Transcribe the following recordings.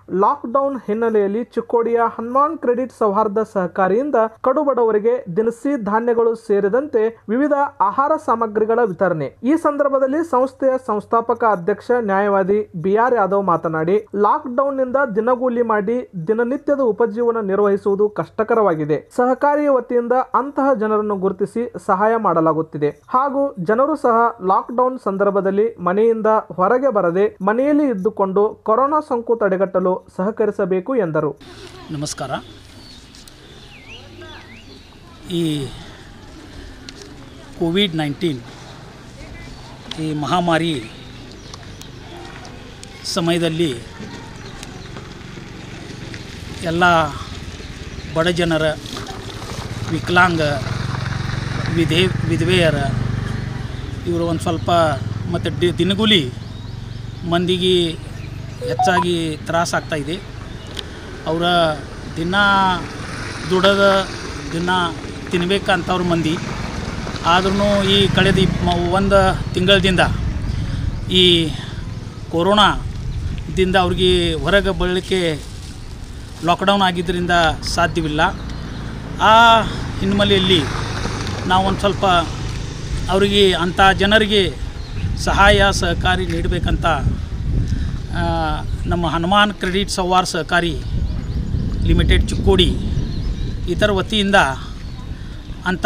lockdown ಹಿನ್ನೆಲೆಯಲ್ಲಿ ಚಿಕ್ಕೋಡಿಯ Hanuman credit ಸೌಹಾರ್ದ ಸಹಕಾರಿಯಿಂದ ಕಡುಬಡವರಿಗೆ ದಿನಸಿ ಧಾನ್ಯಗಳು ಸೇರಿದಂತೆ ವಿವಿಧ ಆಹಾರ ಸಾಮಗ್ರಿಗಳ ವಿತರಣೆ ಈ ಸಂದರ್ಭದಲ್ಲಿ ಸಂಸ್ಥೆಯ ಸಂಸ್ಥಾಪಕ ಅಧ್ಯಕ್ಷ ನ್ಯಾಯವಾದಿ ಬಿಆರ್ ಯಾದವ್ ಮಾತನಾಡಿ ಲಾಕ್ಡೌನ್ ನಿಂದ ದಿನಗೂಲಿ ಮಾಡಿ ದಿನನಿತ್ಯದ ಉಪಜೀವನ ನಿರ್ವಹಿಸುವುದು ಕಷ್ಟಕರವಾಗಿದೆ ಸಹಕಾರಿಯ ವತಿಯಿಂದ ಅಂತಹ ಜನರನ್ನು ಗುರುತಿಸಿ ಸಹಾಯ ಮಾಡಲಾಗುತ್ತಿದೆ ಹಾಗೂ ಜನರು ಸಹ ಲಾಕ್ಡೌನ್ ಸಂದರ್ಭದಲ್ಲಿ ಮನೆಯಿಂದ ಹೊರಗೆ ಬರದೆ ಮನೆಯಲ್ಲಿ ಇದ್ದುಕೊಂಡು ಕೊರೋನಾ ಸೋಂಕು ತಡೆಗಟ್ಟಲು ಸಹಕರಿಸಬೇಕು ಎಂದರು ನಮಸ್ಕಾರ ಈ ಕೋವಿಡ್ ನೈನ್ಟೀನ್ ಈ ಮಹಾಮಾರಿ ಸಮಯದಲ್ಲಿ ಎಲ್ಲ ಬಡ ಜನರ ವಿಕಲಾಂಗ ವಿಧೇ ವಿಧವೆಯರ ಇವರು ಒಂದು ಸ್ವಲ್ಪ ಮತ್ತು ಡಿ ದಿನಗೂಲಿ ಮಂದಿಗೆ ಹೆಚ್ಚಾಗಿ ತ್ರಾಸ ಇದೆ ಅವರ ದಿನ ದುಡದ ದಿನ ತಿನ್ಬೇಕಂತವ್ರ ಮಂದಿ ಆದ್ರೂ ಈ ಕಳೆದ ಇಪ್ ಒಂದು ತಿಂಗಳದಿಂದ ಈ ಕೊರೋನಾದಿಂದ ಅವ್ರಿಗೆ ಹೊರಗೆ ಬರಲಿಕ್ಕೆ ಲಾಕ್ಡೌನ್ ಆಗಿದ್ದರಿಂದ ಸಾಧ್ಯವಿಲ್ಲ ಆ ಹಿನ್ನೆಲೆಯಲ್ಲಿ ನಾವು ಒಂದು ಸ್ವಲ್ಪ ಅವರಿಗೆ ಅಂಥ ಜನರಿಗೆ ಸಹಾಯ ಸಹಕಾರಿ ನೀಡಬೇಕಂತ ಆ, ನಮ್ಮ ಹನುಮಾನ್ ಕ್ರೆಡಿಟ್ ಸವಾರ್ ಸಹಕಾರಿ ಲಿಮಿಟೆಡ್ ಚಿಕ್ಕೋಡಿ ಇದರ ವತಿಯಿಂದ ಅಂಥ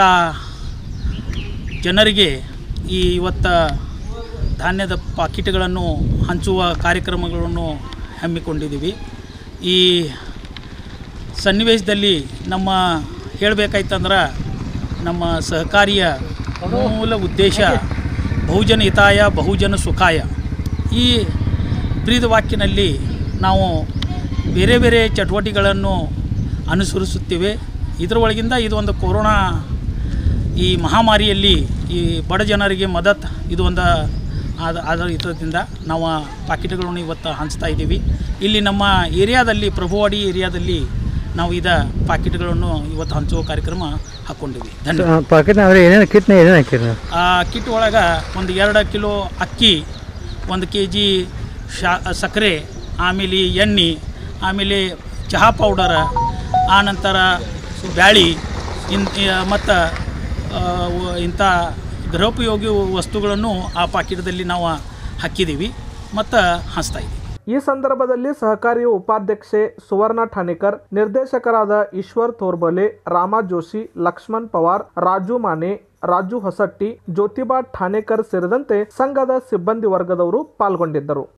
ಜನರಿಗೆ ಈ ಇವತ್ತು ಧಾನ್ಯದ ಪಾಕಿಟ್ಗಳನ್ನು ಹಂಚುವ ಕಾರ್ಯಕ್ರಮಗಳನ್ನು ಹಮ್ಮಿಕೊಂಡಿದ್ದೀವಿ ಈ ಸನ್ನಿವೇಶದಲ್ಲಿ ನಮ್ಮ ಹೇಳಬೇಕಾಯ್ತಂದ್ರೆ ನಮ್ಮ ಸಹಕಾರಿಯ ಮೂಲ ಉದ್ದೇಶ ಬಹುಜನ ಹಿತಾಯ ಬಹುಜನ ಸುಖಾಯ ಈ ಬ್ರೀದ ವಾಕ್ಯನಲ್ಲಿ ನಾವು ಬೇರೆ ಬೇರೆ ಚಟುವಟಿಕೆಗಳನ್ನು ಅನುಸರಿಸುತ್ತೇವೆ ಇದರೊಳಗಿಂದ ಇದು ಒಂದು ಕೊರೋನಾ ಈ ಮಹಾಮಾರಿಯಲ್ಲಿ ಈ ಬಡ ಜನರಿಗೆ ಮದತ್ ಇದು ಒಂದು ಆದ ಆಧಾರಿತದಿಂದ ನಾವು ಪಾಕಿಟ್ಗಳನ್ನು ಇವತ್ತು ಹಂಚ್ತಾ ಇದ್ದೀವಿ ಇಲ್ಲಿ ನಮ್ಮ ಏರಿಯಾದಲ್ಲಿ ಪ್ರಭುವಾಡಿ ಏರಿಯಾದಲ್ಲಿ ನಾವು ಇದ ಪಾಕಿಟ್ಗಳನ್ನು ಇವತ್ತು ಹಂಚುವ ಕಾರ್ಯಕ್ರಮ ಹಾಕ್ಕೊಂಡಿವಿ ಧನ್ಯವಾದ ಪಾಕೆಟ್ ಅವ್ರೆ ಏನೇನು ಕಿಟ್ನ ಏನೇನು ಹಾಕಿರಿ ನೀವು ಆ ಕಿಟ್ ಒಳಗೆ ಒಂದು ಎರಡು ಕಿಲೋ ಅಕ್ಕಿ ಒಂದು ಕೆ ಜಿ ಶಾ ಸಕ್ಕರೆ ಆಮೇಲೆ ಎಣ್ಣೆ ಆಮೇಲೆ ಚಹಾ ಪೌಡರ ಆನಂತರ ಬ್ಯಾಳಿ ಇನ್ ಮತ್ತು ಇಂಥ ಗೃಹೋಪಯೋಗಿ ವಸ್ತುಗಳನ್ನು ಆ ಪಾಕಿಟದಲ್ಲಿ ನಾವು ಹಾಕಿದ್ದೀವಿ ಮತ್ತು ಹಂಚ್ತಾ ಇದ್ದೀವಿ ಈ ಸಂದರ್ಭದಲ್ಲಿ ಸಹಕಾರಿಯ ಉಪಾಧ್ಯಕ್ಷೆ ಸುವರ್ಣ ಠಾಣೇಕರ್ ನಿರ್ದೇಶಕರಾದ ಈಶ್ವರ್ ತೋರ್ಬಲೆ ರಾಮಾ ಜೋಶಿ ಲಕ್ಷ್ಮಣ್ ಪವಾರ್ ರಾಜು ಮಾನೆ ರಾಜು ಹೊಸಟ್ಟಿ ಜ್ಯೋತಿಬಾ ಠಾಣೇಕರ್ ಸೇರಿದಂತೆ ಸಂಘದ ಸಿಬ್ಬಂದಿ ವರ್ಗದವರು ಪಾಲ್ಗೊಂಡಿದ್ದರು